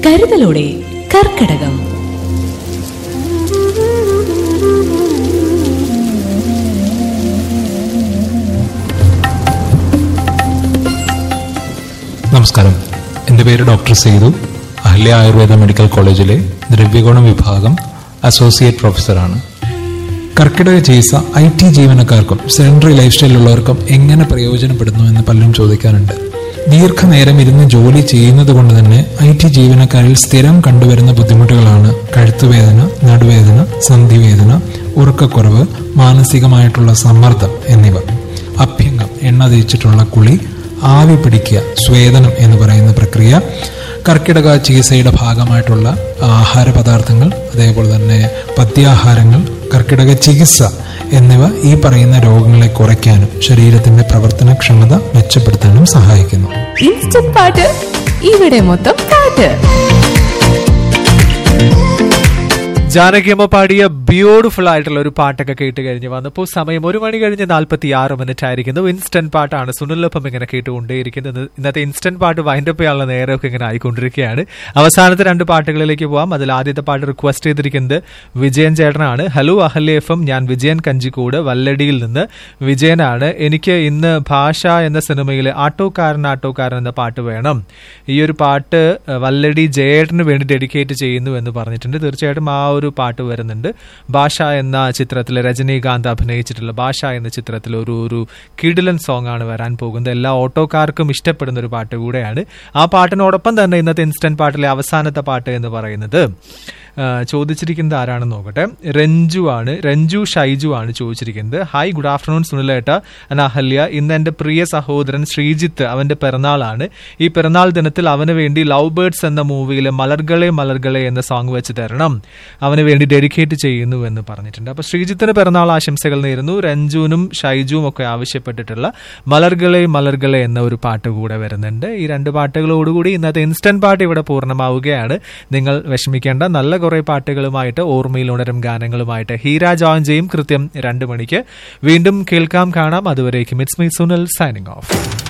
കരുതലോടെ കർക്കടകം നമസ്കാരം എൻ്റെ പേര് ഡോക്ടർ സേതു അഹല്യ ആയുർവേദ മെഡിക്കൽ കോളേജിലെ ദ്രവ്യഗുണം വിഭാഗം അസോസിയേറ്റ് പ്രൊഫസറാണ് കർക്കിടക ചികിത്സ ഐ ടി ജീവനക്കാർക്കും സെഡൻഡറി ലൈഫ് സ്റ്റൈലുള്ളവർക്കും എങ്ങനെ പ്രയോജനപ്പെടുന്നു എന്ന് പലരും ചോദിക്കാറുണ്ട് ദീർഘനേരം ഇരുന്ന് ജോലി ചെയ്യുന്നത് കൊണ്ട് തന്നെ ഐ ടി ജീവനക്കാരിൽ സ്ഥിരം കണ്ടുവരുന്ന ബുദ്ധിമുട്ടുകളാണ് കഴുത്തുവേദന നടുവേദന സന്ധിവേദന ഉറക്കക്കുറവ് മാനസികമായിട്ടുള്ള സമ്മർദ്ദം എന്നിവ അഭ്യംഗം എണ്ണ തേച്ചിട്ടുള്ള കുളി ആവി പിടിക്കുക സ്വേദനം എന്ന് പറയുന്ന പ്രക്രിയ കർക്കിടക ചികിത്സയുടെ ഭാഗമായിട്ടുള്ള ആഹാര പദാർത്ഥങ്ങൾ അതേപോലെ തന്നെ പഥ്യാഹാരങ്ങൾ കർക്കിടക ചികിത്സ എന്നിവ ഈ പറയുന്ന രോഗങ്ങളെ കുറയ്ക്കാനും ശരീരത്തിന്റെ പ്രവർത്തനക്ഷമത മെച്ചപ്പെടുത്താനും സഹായിക്കുന്നു ഇൻസ്റ്റന്റ് പാട്ട് ഇവിടെ മൊത്തം പാട്ട് ജാനകിയമ്മ പാടിയ ബ്യൂട്ടിഫുൾ ആയിട്ടുള്ള ഒരു പാട്ടൊക്കെ കേട്ട് കഴിഞ്ഞ് വന്നപ്പോൾ സമയം ഒരു മണി കഴിഞ്ഞ് നാൽപ്പത്തി ആറ് മിനിറ്റ് ആയിരിക്കുന്നു ഇൻസ്റ്റന്റ് പാട്ടാണ് സുനിലൊപ്പം ഇങ്ങനെ കേട്ടുകൊണ്ടേയിരിക്കുന്നത് ഇന്നത്തെ ഇൻസ്റ്റന്റ് പാട്ട് വൈൻഡപ്പ് ചെയ്യാനുള്ള നേരമൊക്കെ ഇങ്ങനെ ആയിക്കൊണ്ടിരിക്കുകയാണ് അവസാനത്തെ രണ്ട് പാട്ടുകളിലേക്ക് പോവാം അതിൽ ആദ്യത്തെ പാട്ട് റിക്വസ്റ്റ് ചെയ്തിരിക്കുന്നത് വിജയൻ ചേട്ടനാണ് ഹലോ അഹല്യ എഫ് എം ഞാൻ വിജയൻ കഞ്ചിക്കോട് വല്ലടിയിൽ നിന്ന് വിജയനാണ് എനിക്ക് ഇന്ന് ഭാഷ എന്ന സിനിമയിലെ ആട്ടോക്കാരൻ ആട്ടോക്കാരൻ എന്ന പാട്ട് വേണം ഈ ഒരു പാട്ട് അഹ്, വല്ലടി ജയേട്ടന് വേണ്ടി ഡെഡിക്കേറ്റ് ചെയ്യുന്നു എന്ന് പറഞ്ഞിട്ടുണ്ട് തീർച്ചയായിട്ടും ആ ഒരു പാട്ട് വരുന്നുണ്ട് ഭാഷ എന്ന ചിത്രത്തിൽ രജനീകാന്ത് അഭിനയിച്ചിട്ടുള്ള ഭാഷ എന്ന ചിത്രത്തിൽ ഒരു ഒരു കിടിലൻ സോങ് ആണ് വരാൻ പോകുന്നത് എല്ലാ ഓട്ടോക്കാർക്കും ഇഷ്ടപ്പെടുന്ന ഒരു പാട്ട് കൂടെയാണ് ആ പാട്ടിനോടൊപ്പം തന്നെ ഇന്നത്തെ ഇൻസ്റ്റന്റ് പാട്ടിലെ അവസാനത്തെ പാട്ട് എന്ന് പറയുന്നത് ആ, ചോദിച്ചിരിക്കുന്നത് ആരാണെന്ന് നോക്കട്ടെ രഞ്ജു ആണ് രഞ്ജു ഷൈജു ആണ് ചോദിച്ചിരിക്കുന്നത് ഹായ് ഗുഡ് ആഫ്റ്റർനൂൺ സുനിലേട്ട അന അഹല്യ ഇന്ന് എൻ്റെ പ്രിയ സഹോദരൻ ശ്രീജിത്ത് അവന്റെ പിറന്നാളാണ് ഈ പിറന്നാൾ ദിനത്തിൽ അവന് വേണ്ടി ലവ് ബേർഡ്സ് എന്ന മൂവിയിലെ മലർകളെ മലർകളെ എന്ന സോങ് വെച്ച് തരണം അവന് വേണ്ടി ഡെഡിക്കേറ്റ് ചെയ്യുന്നു എന്ന് പറഞ്ഞിട്ടുണ്ട് അപ്പൊ ശ്രീജിത്തിന് പിറന്നാൾ ആശംസകൾ നേരുന്നു രഞ്ജുവിനും ഷൈജുവും ഒക്കെ ആവശ്യപ്പെട്ടിട്ടുള്ള മലർകളെ മലർകളെ എന്ന ഒരു പാട്ട് കൂടെ വരുന്നുണ്ട് ഈ രണ്ട് പാട്ടുകളോടുകൂടി ഇന്നത്തെ ഇൻസ്റ്റന്റ് പാട്ട് ഇവിടെ പൂർണ്ണമാവുകയാണ് നിങ്ങൾ വിഷമിക്കേണ്ട നല്ല കുറെ പാട്ടുകളുമായിട്ട് ഓർമ്മയിൽ ഉണരും ഗാനങ്ങളുമായിട്ട് ഹീര ജോയിൻ ചെയ്യും കൃത്യം രണ്ട് മണിക്ക് വീണ്ടും കേൾക്കാം കാണാം അതുവരേക്കും it's me Sunal signing of